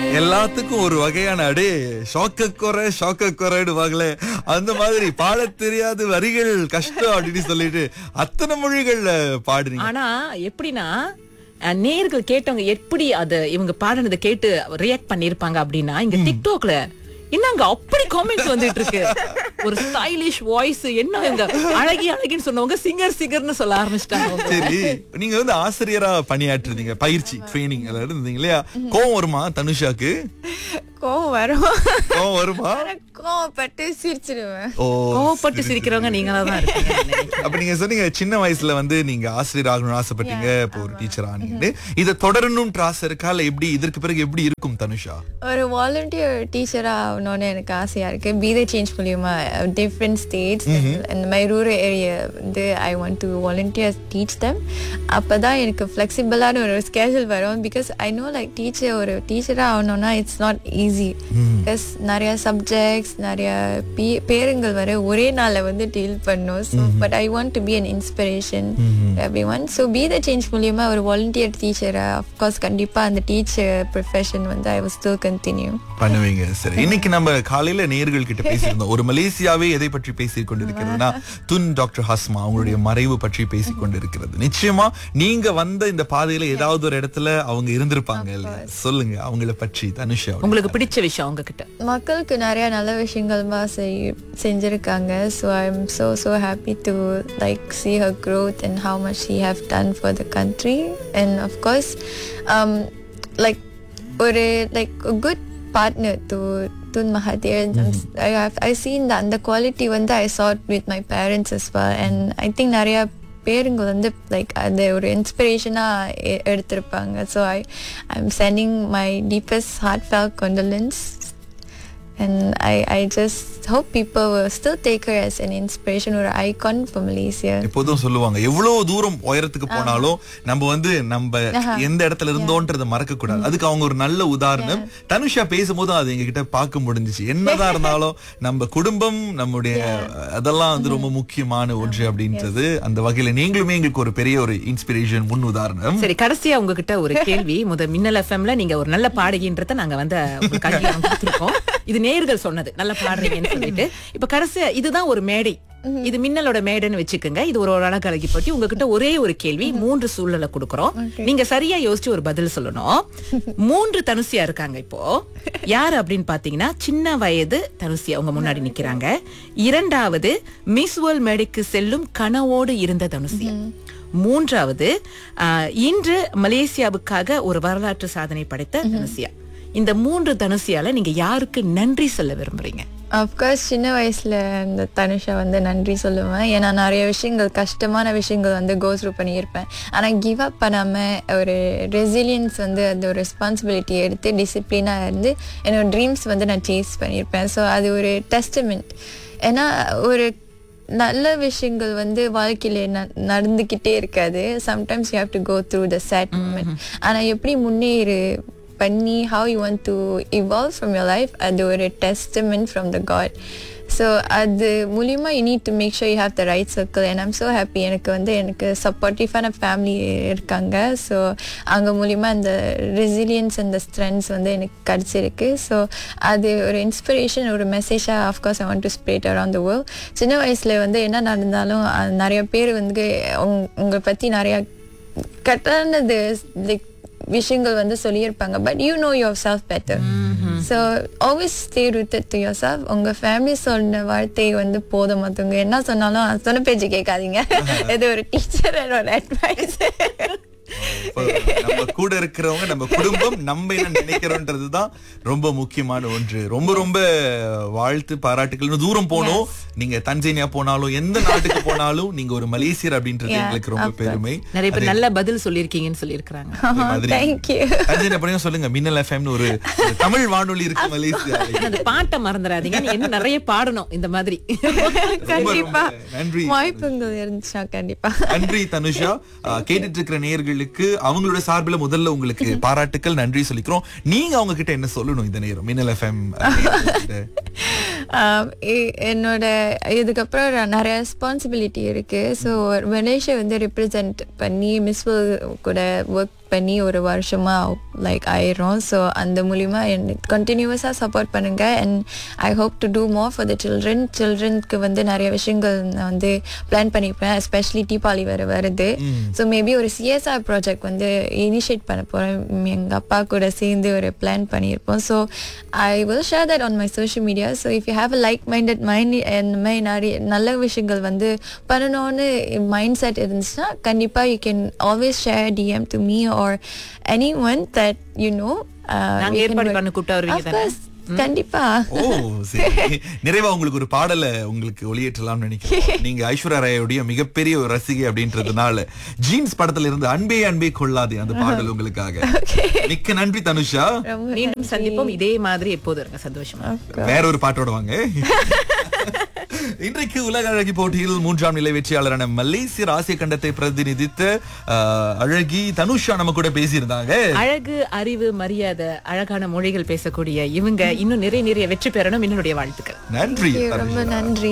எல்லாத்துக்கும் ஒரு வகையான அடே ஷாக்க குறை ஷாக்க குறைடுவாங்களே அந்த மாதிரி பாட தெரியாது வரிகள் கஷ்டம் அப்படின்னு சொல்லிட்டு அத்தனை மொழிகள்ல பாடுறீங்க ஆனா எப்படின்னா அஹ், நேர்கள் கேட்டவங்க எப்படி அத இவங்க பாடினதை கேட்டு ரியாக்ட் பண்ணிருப்பாங்க அப்படின்னா இங்க டிக்டாக்ல என்னங்க அப்படி காமெண்ட்ஸ் வந்துட்டு இருக்கு ஒரு ஸ்டைலிஷ் வாய்ஸ் என்ன இவங்க அழகி அழகின்னு சொன்னவங்க சிங்கர் சிங்கர்னு சொல்ல ஆரம்பிச்சிட்டாங்க சரி நீங்க வந்து ஆசிரியரா பணியாற்றுறீங்க பயிற்சி ட்ரைனிங் இருந்தீங்க இல்லையா கோவம் வருமா தனுஷாக்கு கோவம் வரும் கோவம் வருமா ஆனா கோவப்பட்டு சிரிச்சிடுவேன் ஓ கோவப்பட்டு சிரிக்கிறவங்க நீங்களா தான் இருக்கீங்க அப்ப நீங்க சொன்னீங்க சின்ன வயசுல வந்து நீங்க ஆசிரியர் ஆகணும்னு ஆசைப்பட்டீங்க இப்போ ஒரு டீச்சர் ஆனீங்க இதை தொடரணும்ன்ற ஆசை இருக்கா இல்ல எப்படி இதற்கு பிறகு எப்படி இருக்கும் தனுஷா ஒரு வாலண்டியர் டீச்சராக ஆகணும்னு எனக்கு ஆசையாக இருக்குது பீதை சேஞ்ச் மூலியமா டிஃப்ரெண்ட் ஸ்டேட்ஸ் இந்த மாதிரி ரூரல் ஏரியா வந்து I want to volunteer teach them அப்போ தான் எனக்கு ஃப்ளெக்சிபிளான ஒரு ஸ்கேஜுவல் வரும் because I know like teacher ஒரு டீச்சராக ஆகணும்னா இட்ஸ் நாட் ஈஸி பிகாஸ் நிறைய சப்ஜெக்ட்ஸ் நிறைய பே பேருங்கள் வர ஒரே நாளில் வந்து டீல் பண்ணும் so but I want to be an inspiration everyone so be the change மூலியமா ஒரு வாலண்டியர் டீச்சரை அஃப்கோர்ஸ் கண்டிப்பாக அந்த டீச்சர் ப்ரொஃபஷன் வந்து ஐ வாஸ் ஸ்டில் கண்டினியூ பண்ணுவீங்க சரி இன்னைக்கு நம்ம காலையில நேர்கள் கிட்ட பேசியிருந்தோம் ஒரு மலேசியாவே எதை பற்றி பேசிக் கொண்டிருக்கிறதுனா துன் டாக்டர் ஹஸ்மா அவங்களுடைய மறைவு பற்றி பேசிக் கொண்டிருக்கிறது நிச்சயமா நீங்க வந்த இந்த பாதையில ஏதாவது ஒரு இடத்துல அவங்க இருந்திருப்பாங்க இல்ல சொல்லுங்க அவங்கள பற்றி தனுஷா உங்களுக்கு பிடிச்ச விஷயம் அவங்க கிட்ட மக்களுக்கு நிறைய நல்ல விஷயங்கள்மா செய் செஞ்சுருக்காங்க so I am so so happy to like see her growth and how much she have done for the country and of course like ஒரு லைக் குட் பார்ட்னர் டு துன் மகாதேவ் ஐ ஐ சீன் அந்த குவாலிட்டி வந்து I chat with my parents as well and I think நிறையா பேருங்க வந்து like அது ஒரு இன்ஸ்பிரேஷனாக எடுத்திருப்பாங்க so I I am sending my deepest heartfelt condolence and I, I just hope people will still take her as an inspiration or icon for Malaysia. எப்போதும் சொல்லுவாங்க எவ்வளவு தூரம் உயரத்துக்கு போனாலும் நம்ம வந்து நம்ம எந்த இடத்துல இருந்தோன்றத மறக்க கூடாது அதுக்கு அவங்க ஒரு நல்ல உதாரணம் தனுஷா பேசும்போது அது எங்க கிட்ட பார்க்க முடிஞ்சுச்சு என்னதான் இருந்தாலும் நம்ம குடும்பம் நம்முடைய அதெல்லாம் வந்து ரொம்ப முக்கியமான ஒன்று அப்படின்றது அந்த வகையில நீங்களுமே எங்களுக்கு ஒரு பெரிய ஒரு இன்ஸ்பிரேஷன் முன் உதாரணம் சரி கடைசியா உங்ககிட்ட ஒரு கேள்வி முத மின்னல் எஃப்எம்ல நீங்க ஒரு நல்ல பாடகின்றத நாங்க வந்து உங்களுக்கு அங்கீகாரம் கொடுத்திருக்கோம் இது நேர்கள் சொன்னது நல்ல பாடுறீங்கன்னு சொல்லிட்டு இப்ப கடைசியா இதுதான் ஒரு மேடை இது மின்னலோட மேடைன்னு வச்சுக்கோங்க இது ஒரு ஒரு அழகழகி பற்றி உங்ககிட்ட ஒரே ஒரு கேள்வி மூன்று சூழலை கொடுக்கறோம் நீங்க சரியா யோசிச்சு ஒரு பதில் சொல்லணும் மூன்று தனுசியா இருக்காங்க இப்போ யாரு அப்படின்னு பாத்தீங்கன்னா சின்ன வயது தனுசியா உங்க முன்னாடி நிக்கிறாங்க இரண்டாவது மிஸ் வேர்ல்ட் மேடைக்கு செல்லும் கனவோடு இருந்த தனுசியா மூன்றாவது ஆஹ், இன்று மலேசியாவுக்காக ஒரு வரலாற்று சாதனை படைத்த தனுசியா இந்த மூன்று தனுசியால நீங்க யாருக்கு நன்றி சொல்ல விரும்புறீங்க அஃப்கோர்ஸ் சின்ன வயசுல இந்த தனுஷா வந்து நன்றி சொல்லுவேன் ஏன்னா நிறைய விஷயங்கள் கஷ்டமான விஷயங்கள் வந்து கோ த்ரூ பண்ணியிருப்பேன் ஆனால் கிவ் அப் பண்ணாமல் ஒரு ரெசிலியன்ஸ் வந்து அந்த ஒரு ரெஸ்பான்சிபிலிட்டி எடுத்து டிசிப்ளினாக இருந்து என்னோட ட்ரீம்ஸ் வந்து நான் சேஸ் பண்ணியிருப்பேன் ஸோ அது ஒரு டெஸ்டமெண்ட் ஏன்னா ஒரு நல்ல விஷயங்கள் வந்து வாழ்க்கையில ந- நடந்துக்கிட்டே இருக்காது sometimes you have to go through the sad moment ஆனால் எப்படி முன்னேறு பண்ணி how you want to evolve from your life அது ஒரு testament from the God so அது மூலியமாக you need to make sure you have the right circle and I'm so happy எனக்கு வந்து எனக்கு சப்போர்ட்டிவான ஃபேமிலி இருக்காங்க ஸோ அங்கே மூலியமாக அந்த ரெசிலியன்ஸ் அந்த ஸ்ட்ரென்த்ஸ் வந்து எனக்கு கிடச்சிருக்கு ஸோ அது ஒரு இன்ஸ்பிரேஷன் ஒரு மெசேஜாக of course I want to spread around the world சின்ன வயசில் வந்து என்ன நடந்தாலும் அஹ், நிறைய பேர் வந்து உங் உங்களை பற்றி நிறையா கட்டானது லைக் விஷயங்கள் வந்து சொல்லியிருப்பாங்க but you know yourself better so always stay rooted to yourself உங்கள் ஃபேமிலி சொன்ன வார்த்தை வந்து போதும் மற்றவங்க என்ன சொன்னாலும் அது சொன்ன பேச்சு கேட்காதீங்க இது ஒரு டீச்சர் ஒரு அட்வைஸ் இப்ப நம்ம கூட இருக்கிறவங்க நம்ம குடும்பம் நம்ம என்ன நினைக்கிறோன்றதுதான் ரொம்ப முக்கியமான ஒன்று ரொம்ப ரொம்ப வாழ்த்து பாராட்டுகள் இன்னும் தூரம் போனோம் நீங்க தஞ்சேனியா போனாலும் எந்த நாட்டுக்கு போனாலும் நீங்க ஒரு மலேசியர் அப்படின்றது Yeah, எங்களுக்கு ரொம்ப of course. பெருமை நிறைய பேர் நல்ல பதில் சொல்லியிருக்கீங்கன்னு சொல்லியிருக்கிறாங்க அதே மாதிரி தேங்க்யூ தஞ்சேனியா போனீங்க சொல்லுங்க மின்னல் எஃப்எம்னு ஒரு ஒரு தமிழ் வானொலி இருக்கு மலேசியா அந்த பாட்டை மறந்துடாதீங்க நீங்க இன்னும் நிறைய பாடணும் இந்த மாதிரி கண்டிப்பா நன்றி வாய்ப்புகள் இருந்துச்சா கண்டிப்பா நன்றி தனுஷா அஹ், கேட்டுட்டு இருக்கிற நேயர்களுக்கு அவங்களோட சார்பில் முதல்ல உங்களுக்கு பாராட்டுக்கள் நன்றி சொல்லிக்கிறோம் நீங்க அவங்க கிட்ட என்ன சொல்லணும் இந்த நேரம் மின்னல் எஃப்எம் ஆம், இ- என்னோட இதுக்கப்புறம் நான் நிறைய ரெஸ்பான்சிபிலிட்டி இருக்கு ஸோ மலேசியா வந்து ரிப்ரசன்ட் பண்ணி மிஸ் கூட ஒர்க் பண்ணி ஒரு வருஷமா லைக் ஆயிரும் ஸோ அந்த மூலிமா கண்டினியூஸாக சப்போர்ட் பண்ணுங்க and I hope to do more for the children சில்ட்ரனுக்கு வந்து நிறைய விஷயங்கள் நான் வந்து பிளான் பண்ணியிருப்பேன் எஸ்பெஷலி தீபாவளி வேறு வருது ஸோ மேபி ஒரு சிஎஸ்ஆர் ப்ராஜெக்ட் வந்து இனிஷியேட் பண்ண போகிறேன் எங்கள் அப்பா கூட சேர்ந்து ஒரு பிளான் பண்ணியிருப்போம் so I will share that on my social media so if you have a like minded mind இந்த மாதிரி நிறைய நல்ல விஷயங்கள் வந்து பண்ணணும்னு மைண்ட் செட் இருந்துச்சுன்னா கண்டிப்பாக you can always share DM to me or anyone that you know நாங்க ஏற்பாடு பண்ண கூப்பிட்டா வருவீங்க தானே கண்டிப்பா ஓ சரி நிறைவா உங்களுக்கு ஒரு பாடலை உங்களுக்கு ஒளியேற்றலாம்னு நினைக்கிறேன் நீங்க ஐஸ்வர்யா ராயோடைய மிகப்பெரிய ஒரு ரசிகை அப்படின்றதுனால ஜீன்ஸ் படத்துல இருந்து அன்பே அன்பே கொள்ளாதே அந்த பாடல் உங்களுக்காக மிக்க நன்றி தனுஷா ரொம்ப மீண்டும் சந்திப்போம் இதே மாதிரி எப்போது இருங்க சந்தோஷமா வேற ஒரு பாட்டோட வாங்க இன்றைக்கு உலக அழகி போட்டியில் மூன்றாம் நிலை வெற்றியாளரான மலேசிய ஆசிய கண்டத்தை பிரதிநிதித்த ஆஹ், அழகி தனுஷா நம்ம கூட பேசியிருந்தாங்க அழகு அறிவு மரியாதை அழகான மொழிகள் பேசக்கூடிய இவங்க இன்னும் நிறைய நிறைய வெற்றி பெறணும் என்னுடைய வாழ்த்துக்கள் நன்றி ரொம்ப நன்றி